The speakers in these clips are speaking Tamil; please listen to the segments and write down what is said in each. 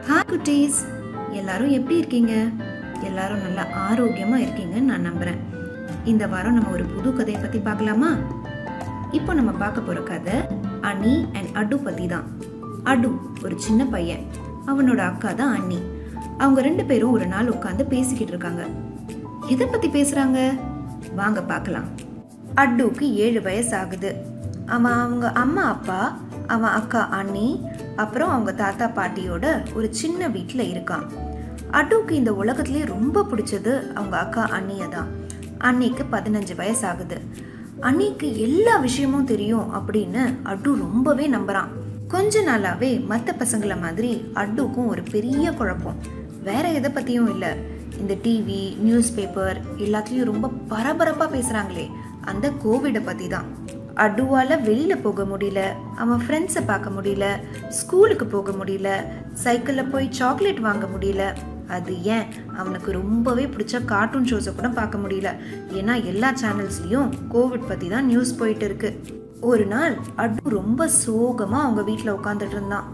ஹாய் குட்டீஸ் எல்லாரும் எப்படி இருக்கீங்க எல்லாரும் நல்லா ஆரோக்கியமா இருக்கீங்கன்னு நான் நம்புறேன் இந்த வாரம் நம்ம ஒரு புது கதையை பத்தி பார்க்கலாமா இப்போ நம்ம பார்க்க போற கதை அனி அண்ட் அடு பத்தி தான் அடு ஒரு சின்ன பையன் அவனோட அக்கா தான் அண்ணி அவங்க ரெண்டு பேரும் ஒரு நாள் உட்காந்து பேசிக்கிட்டு இருக்காங்க எதை பத்தி பேசுறாங்க வாங்க பார்க்கலாம் அட்டுக்கு ஏழு வயசு ஆகுது அவன் அவங்க அம்மா அப்பா அவன் அக்கா அண்ணி அப்புறம் அவங்க தாத்தா பாட்டியோட ஒரு சின்ன வீட்டில் இருக்கான் அட்டுக்கு இந்த உலகத்திலே ரொம்ப பிடிச்சது அவங்க அக்கா அண்ணியை தான் அன்னிக்கு பதினஞ்சு வயசு ஆகுது அன்னிக்கு எல்லா விஷயமும் தெரியும் அப்படின்னு அட்டு ரொம்பவே நம்புறான் கொஞ்ச நாளாவே மற்ற பசங்கள மாதிரி அட்டுக்கும் ஒரு பெரிய குழப்பம் வேற எதை பத்தியும் இல்லை இந்த டிவி நியூஸ் பேப்பர் எல்லாத்துலேயும் ரொம்ப பரபரப்பாக பேசுகிறாங்களே அந்த கோவிடை பற்றி தான் அடுவால வெளியில போக முடியல அவன் ஃப்ரெண்ட்ஸை பார்க்க முடியல ஸ்கூலுக்கு போக முடியல சைக்கிளில் போய் சாக்லேட் வாங்க முடியல அது ஏன் அவனுக்கு ரொம்பவே பிடிச்ச கார்ட்டூன் ஷோஸை கூட பார்க்க முடியல ஏன்னா எல்லா சேனல்ஸ்லேயும் கோவிட் பற்றி தான் நியூஸ் போயிட்டு இருக்கு ஒரு நாள் அடு ரொம்ப சோகமாக அவங்க வீட்டில் உட்காந்துட்டு இருந்தான்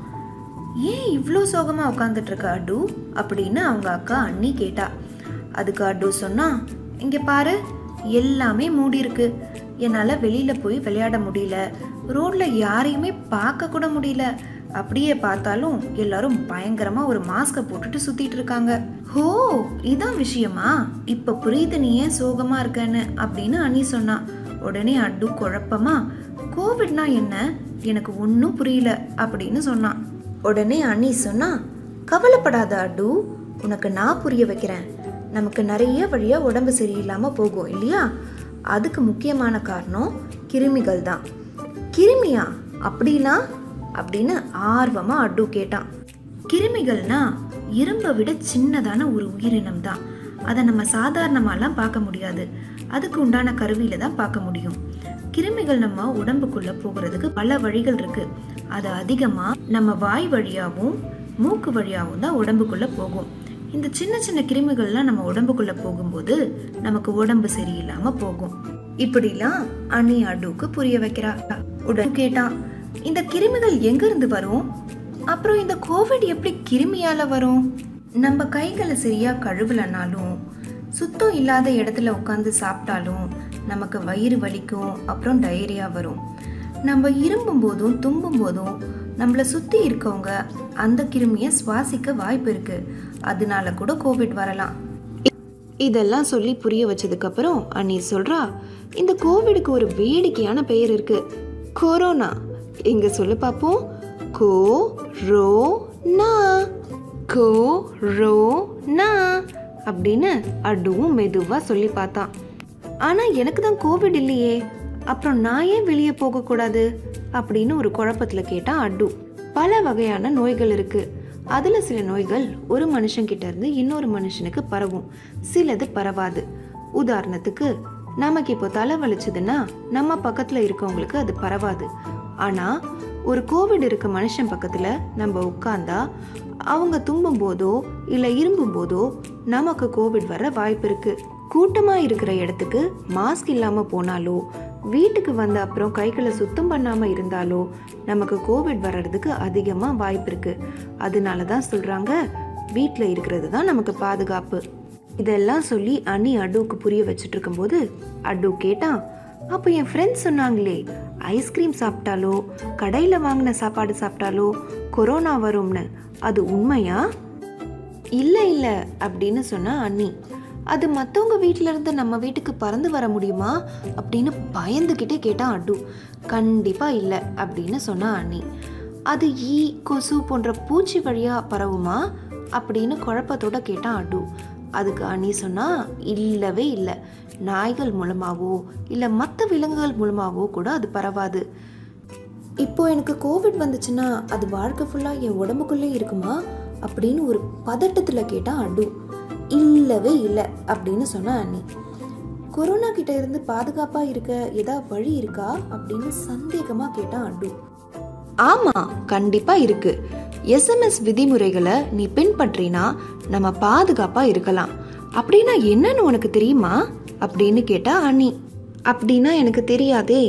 ஏன் இவ்வளோ சோகமாக உட்காந்துட்டு இருக்க அடு அப்படின்னு அவங்க அக்கா அண்ணி கேட்டா அதுக்கு அடு சொன்னா இங்கே பாரு எல்லாமே மூடி இருக்கு என்னால் வெளியில் போய் விளையாட முடியல ரோட்டில் யாரையுமே பார்க்க கூட முடியல அப்படியே பார்த்தாலும் எல்லாரும் பயங்கரமா ஒரு மாஸ்கை போட்டுட்டு சுத்திட்டு இருக்காங்க ஹோ இதான் விஷயமா இப்ப புரியுது நீ ஏன் சோகமா இருக்கன்னு அப்படின்னு அனி சொன்னா உடனே அட்டு குழப்பமா கோவிட்னா என்ன எனக்கு ஒன்றும் புரியல அப்படின்னு சொன்னான் உடனே அண்ணி சொன்னா கவலைப்படாத அடு உனக்கு நான் புரிய வைக்கிறேன் நமக்கு நிறைய வழியா உடம்பு சரியில்லாம போகும் இல்லையா அதுக்கு முக்கியமான காரணம் கிருமிகள் தான் கிருமியா அப்படின்னா அப்படின்னு ஆர்வமா அட்டு கேட்டான் கிருமிகள்னா இரும்பை விட சின்னதான ஒரு உயிரினம் தான் அதை நம்ம சாதாரணமாலாம் பார்க்க முடியாது அதுக்கு உண்டான கருவியில தான் பார்க்க முடியும் கிருமிகள் நம்ம உடம்புக்குள்ள போகிறதுக்கு பல வழிகள் இருக்கு அது அதிகமா நம்ம வாய் வழியாவும் மூக்கு வழியாவும் தான் உடம்புக்குள்ள போகும் இந்த சின்ன சின்ன கிருமிகள்லாம் நம்ம உடம்புக்குள்ள போகும்போது நமக்கு உடம்பு சரியில்லாம போகும் இப்படிலாம் அணி அடுக்கு புரிய வைக்கிறா உடன் கேட்டான் இந்த கிருமிகள் எங்க இருந்து வரும் அப்புறம் இந்த கோவிட் எப்படி கிருமியால வரும் நம்ம கைகளை சரியா கழுவலனாலும் சுத்தம் இல்லாத இடத்துல உட்காந்து சாப்பிட்டாலும் நமக்கு வயிறு வலிக்கும் அப்புறம் டயரியா வரும் நம்ம இரும்பும் போதும் தும்பும் போதும் நம்மளை சுத்தி இருக்கவங்க அந்த கிருமியை சுவாசிக்க வாய்ப்பு இருக்கு அதனால கூட கோவிட் வரலாம் இதெல்லாம் சொல்லி புரிய வச்சதுக்கு அப்புறம் அண்ணி சொல்றா இந்த கோவிடுக்கு ஒரு வேடிக்கையான பெயர் இருக்கு கொரோனா இங்க சொல்லு பாப்போம் கோ ரோ நா கோ ரோ நா அப்படின்னு அடுவும் மெதுவா சொல்லி பார்த்தான் ஆனா எனக்கு தான் கோவிட் இல்லையே அப்புறம் நான் ஏன் வெளியே போக கூடாது அப்படின்னு ஒரு குழப்பத்துல கேட்டான் அட்டு பல வகையான நோய்கள் இருக்கு அதுல சில நோய்கள் ஒரு மனுஷன்கிட்ட இருந்து இன்னொரு மனுஷனுக்கு பரவும் சிலது பரவாது உதாரணத்துக்கு நமக்கு இப்போ தலை வலிச்சதுன்னா நம்ம பக்கத்துல இருக்கவங்களுக்கு அது பரவாது ஆனா ஒரு கோவிட் இருக்க மனுஷன் பக்கத்துல நம்ம உட்கார்ந்தா அவங்க தும்பும் போதோ இல்ல இரும்பும் போதோ நமக்கு கோவிட் வர வாய்ப்பு இருக்கு கூட்டமா இருக்கிற இடத்துக்கு மாஸ்க் இல்லாம போனாலோ வீட்டுக்கு வந்த அப்புறம் கைகளை சுத்தம் பண்ணாம இருந்தாலோ நமக்கு கோவிட் வர்றதுக்கு அதிகமா வாய்ப்பு இருக்கு அதனால தான் சொல்றாங்க வீட்டில் இருக்கிறது தான் நமக்கு பாதுகாப்பு இதெல்லாம் சொல்லி அண்ணி அட்டுவுக்கு புரிய வச்சுட்டு இருக்கும்போது அட்டு கேட்டான் அப்போ என் ஃப்ரெண்ட்ஸ் சொன்னாங்களே ஐஸ்கிரீம் சாப்பிட்டாலோ கடையில் வாங்கின சாப்பாடு சாப்பிட்டாலோ கொரோனா வரும்னு அது உண்மையா இல்லை இல்லை அப்படின்னு சொன்னா அண்ணி அது மற்றவங்க வீட்டில இருந்து நம்ம வீட்டுக்கு பறந்து வர முடியுமா அப்படின்னு பயந்துக்கிட்டே கேட்டான் அட்டு கண்டிப்பாக இல்லை அப்படின்னு சொன்னா அண்ணி அது ஈ கொசு போன்ற பூச்சி வழியா பரவுமா அப்படின்னு குழப்பத்தோட கேட்டான் அட்டு அதுக்கு அண்ணி சொன்னா இல்லவே இல்லை நாய்கள் மூலமாவோ இல்லை மற்ற விலங்குகள் மூலமாவோ கூட அது பரவாது இப்போ எனக்கு கோவிட் வந்துச்சுன்னா அது வாழ்க்கை ஃபுல்லாக என் உடம்புக்குள்ளே இருக்குமா அப்படின்னு ஒரு பதட்டத்தில் கேட்டான் அடு இல்லவே இல்லை அப்படின்னு சொன்ன அண்ணி கொரோனா கிட்ட இருந்து பாதுகாப்பா இருக்க ஏதா வழி இருக்கா அப்படின்னு சந்தேகமா கேட்டான் அடு ஆமா கண்டிப்பா இருக்கு எஸ்எம்எஸ் விதிமுறைகளை நீ பின்பற்றினா நம்ம பாதுகாப்பா இருக்கலாம் அப்படின்னா என்னன்னு உனக்கு தெரியுமா அப்படின்னு கேட்டா அண்ணி அப்படின்னா எனக்கு தெரியாதே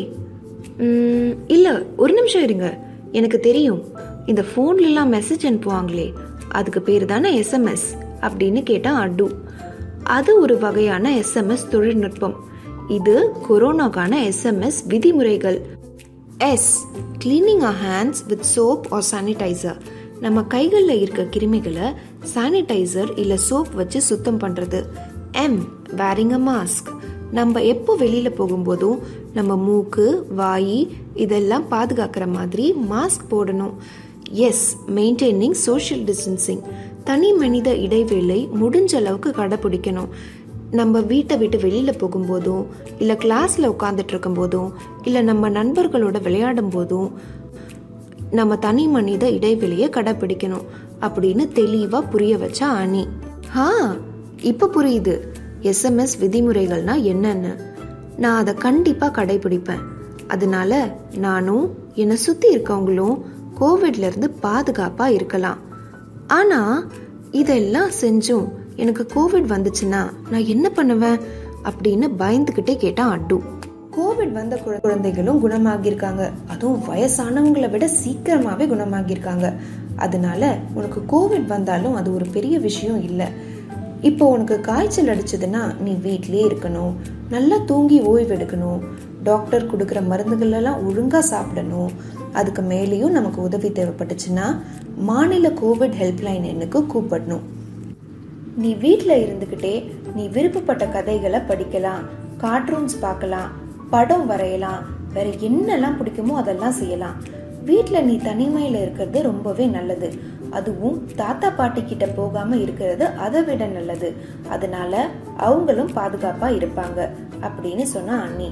ம், இல்ல ஒரு நிமிஷம் இருங்க எனக்கு தெரியும் இந்த ஃபோன்லலாம் மெசேஜ் அனுப்புவாங்களே அதுக்கு பேர் தானே எஸ்எம்எஸ் அப்படின்னு கேட்டான் அட்டு அது ஒரு வகையான எஸ்எம்எஸ் தொழில்நுட்பம் இது கொரோனாக்கான எஸ்எம்எஸ் விதிமுறைகள் S cleaning a hands with soap or sanitizer நம்ம கைகளில் இருக்க கிருமிகளை சானிடைசர் இல்லை சோப் வச்சு சுத்தம் பண்ணுறது எம் வேரிங் அ மாஸ்க் நம்ம எப்போ வெளியில் போகும்போதும் நம்ம மூக்கு வாய் இதெல்லாம் பாதுகாக்கிற மாதிரி மாஸ்க் போடணும் எஸ் மெயின்டைனிங் சோஷியல் டிஸ்டன்சிங் தனி மனித இடைவேளை முடிஞ்ச அளவுக்கு கடைப்பிடிக்கணும் நம்ம வீட்டை விட்டு வெளியில் போகும்போதும் இல்லை கிளாஸில் உட்காந்துட்டு இருக்கும்போதும் இல்லை நம்ம நண்பர்களோட விளையாடும் போதும் நம்ம தனி மனித இடைவெளியை கடைப்பிடிக்கணும் அப்படின்னு தெளிவாக புரிய வச்சா அணி ஆ இப்போ புரியுது எஸ்எம்எஸ் விதிமுறைகள்னா என்னன்னு நான் அதை கண்டிப்பாக கடைபிடிப்பேன் அதனால நானும் என்னை சுற்றி இருக்கவங்களும் கோவிட்ல இருந்து பாதுகாப்பாக இருக்கலாம் ஆனால் இதெல்லாம் செஞ்சும் எனக்கு கோவிட் வந்துச்சுன்னா நான் என்ன பண்ணுவேன் அப்படின்னு பயந்துக்கிட்டே கேட்டான் அட்டு கோவிட் வந்த குழ- குழந்தைகளும் குணமாகியிருக்காங்க அதுவும் வயசானவங்களை விட சீக்கிரமாவே குணமாகியிருக்காங்க அதனால உனக்கு கோவிட் வந்தாலும் அது ஒரு பெரிய விஷயம் இல்லை இப்போ உனக்கு காய்ச்சல் அடிச்சதுன்னா நீ வீட்டிலே இருக்கணும் நல்லா தூங்கி ஓய்வு எடுக்கணும் டாக்டர் கொடுக்குற மருந்துகள் எல்லாம் ஒழுங்கா சாப்பிடணும் அதுக்கு மேலேயும் நமக்கு உதவி தேவைப்பட்டுச்சுன்னா மாநில கோவிட் ஹெல்ப்லைன் எண்ணுக்கு கூப்பிடணும் நீ வீட்டில் இருந்துக்கிட்டே நீ விருப்பப்பட்ட கதைகளை படிக்கலாம் கார்ட்டூன்ஸ் பார்க்கலாம் படம் வரையலாம் வேற என்னெல்லாம் பிடிக்குமோ அதெல்லாம் செய்யலாம் வீட்டில் நீ தனிமையில் இருக்கிறது ரொம்பவே நல்லது அதுவும் தாத்தா பாட்டி கிட்ட போகாம இருக்கிறது அதை விட நல்லது அதனால அவங்களும் பாதுகாப்பா இருப்பாங்க அப்படின்னு சொன்னா அண்ணி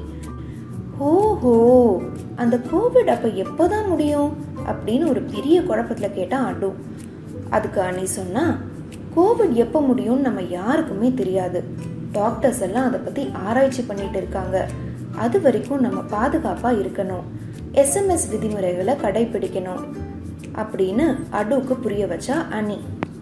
ஓஹோ அந்த கோவிட் அப்ப எப்போதான் முடியும் அப்படின்னு ஒரு பெரிய குழப்பத்துல கேட்டான் அடு அதுக்கு அண்ணி சொன்னா கோவிட் எப்போ முடியும்னு நம்ம யாருக்குமே தெரியாது டாக்டர்ஸ் எல்லாம் அதை பத்தி ஆராய்ச்சி பண்ணிட்டு இருக்காங்க அது வரைக்கும் நம்ம பாதுகாப்பா இருக்கணும் எஸ்எம்எஸ் விதிமுறைகளை கடைபிடிக்கணும் அப்படின்னு அடுவுக்கு புரிய வச்சா அனி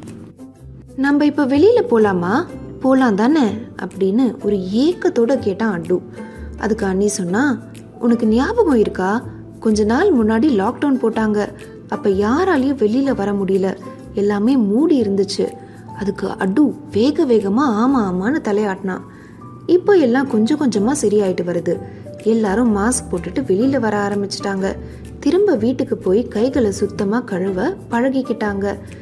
நம்ம இப்ப வெளியில போலாமா போலாம் தானே அப்படின்னு ஒரு ஏக்கத்தோட கேட்டான் அட்டு அதுக்கு அண்ணி சொன்னா உனக்கு ஞாபகம் இருக்கா கொஞ்ச நாள் முன்னாடி லாக்டவுன் போட்டாங்க அப்ப யாராலையும் வெளியில வர முடியல எல்லாமே மூடி இருந்துச்சு அதுக்கு அட்டு வேக வேகமா ஆமா ஆமான்னு தலையாட்டினான் இப்போ எல்லாம் கொஞ்சம் கொஞ்சமா சரியாயிட்டு வருது எல்லாரும் மாஸ்க் போட்டுட்டு வெளியில வர ஆரம்பிச்சிட்டாங்க திரும்ப வீட்டுக்கு போய் கைகளை சுத்தமா கழுவ பழகிக்கிட்டாங்க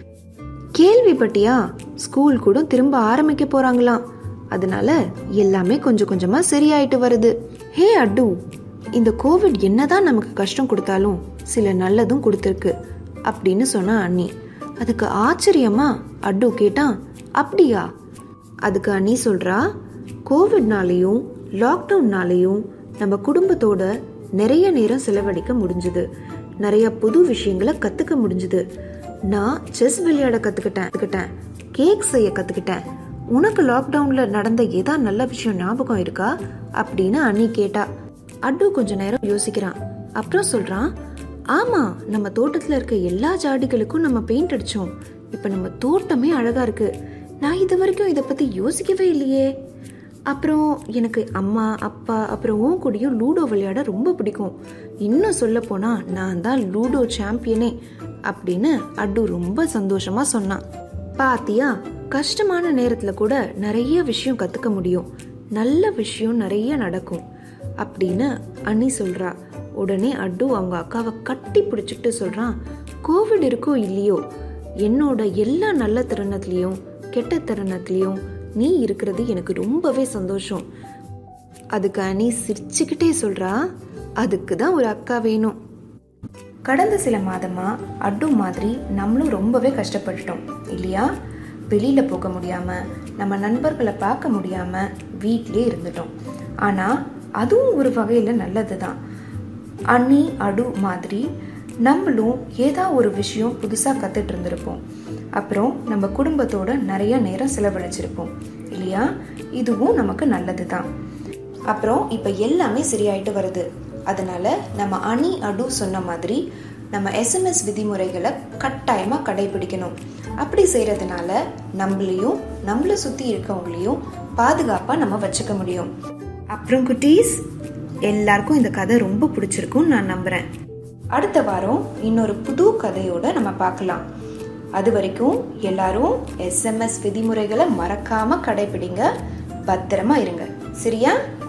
கேள்விப்பட்டியா ஸ்கூல் கூட திரும்ப ஆரம்பிக்க போறாங்களாம் அதனால எல்லாமே கொஞ்சம் கொஞ்சமா சரியாயிட்டு வருது ஹே அட்டு இந்த கோவிட் என்னதான் நமக்கு கஷ்டம் கொடுத்தாலும் சில நல்லதும் கொடுத்துருக்கு அப்படின்னு சொன்னா அண்ணி அதுக்கு ஆச்சரியமா அட்டு கேட்டான் அப்படியா அதுக்கு அண்ணி சொல்றா கோவிட்னாலையும் லாக்டவுன்னாலையும் நம்ம குடும்பத்தோட நிறைய நேரம் செலவழிக்க முடிஞ்சுது நிறைய புது விஷயங்களை கத்துக்க முடிஞ்சுது நான் செஸ் விளையாட கத்துக்கிட்டேன் கத்துக்கிட்டேன் கேக் செய்ய கத்துக்கிட்டேன் உனக்கு லாக்டவுன்ல நடந்த ஏதா நல்ல விஷயம் ஞாபகம் இருக்கா அப்படின்னு அண்ணி கேட்டா அட்டு கொஞ்ச நேரம் யோசிக்கிறான் அப்புறம் சொல்றான் ஆமா நம்ம தோட்டத்துல இருக்க எல்லா ஜாடிகளுக்கும் நம்ம பெயிண்ட் அடிச்சோம் இப்ப நம்ம தோட்டமே அழகா இருக்கு நான் இது வரைக்கும் இதை பத்தி யோசிக்கவே இல்லையே அப்புறம் எனக்கு அம்மா அப்பா அப்புறம் உன் கூடயும் லூடோ விளையாட ரொம்ப பிடிக்கும் இன்னும் சொல்ல போனா நான் தான் லூடோ சாம்பியனே அப்படின்னு அட்டு ரொம்ப சந்தோஷமா சொன்னான் பாத்தியா கஷ்டமான நேரத்துல கூட நிறைய விஷயம் கத்துக்க முடியும் நல்ல விஷயம் நிறைய நடக்கும் அப்படின்னு அண்ணி சொல்றா உடனே அட்டு அவங்க அக்காவை கட்டி பிடிச்சிட்டு சொல்றான் கோவிட் இருக்கோ இல்லையோ என்னோட எல்லா நல்ல தருணத்துலயும் கெட்ட தருணத்துலயும் நீ இருக்கிறது எனக்கு ரொம்பவே சந்தோஷம் அதுக்கு அனி சிரிச்சுக்கிட்டே சொல்றா அதுக்கு தான் ஒரு அக்கா வேணும் கடந்த சில மாதமா அட்டு மாதிரி நம்மளும் ரொம்பவே கஷ்டப்பட்டுட்டோம் இல்லையா வெளியில போக முடியாம நம்ம நண்பர்களை பார்க்க முடியாம வீட்டிலே இருந்துட்டோம் ஆனா அதுவும் ஒரு வகையில நல்லதுதான் அண்ணி அடு மாதிரி நம்மளும் ஏதா ஒரு விஷயம் புதுசா கத்துட்டு இருந்திருப்போம் அப்புறம் நம்ம குடும்பத்தோட நிறைய நேரம் செலவழிச்சிருப்போம் இல்லையா இதுவும் நமக்கு நல்லதுதான் அப்புறம் இப்போ எல்லாமே சரியாயிட்டு வருது அதனால நம்ம அணி அடு சொன்ன மாதிரி நம்ம எஸ்எம்எஸ் விதிமுறைகளை கட்டாயமாக கடைபிடிக்கணும் அப்படி செய்கிறதுனால நம்மளையும் நம்மளை சுற்றி இருக்கவங்களையும் பாதுகாப்பாக நம்ம வச்சுக்க முடியும் அப்புறம் குட்டீஸ் எல்லாருக்கும் இந்த கதை ரொம்ப பிடிச்சிருக்கும்னு நான் நம்புகிறேன் அடுத்த வாரம் இன்னொரு புது கதையோட நம்ம பார்க்கலாம் அது வரைக்கும் எல்லாரும் எஸ்எம்எஸ் விதிமுறைகளை மறக்காம கடைபிடிங்க பத்திரமா இருங்க சரியா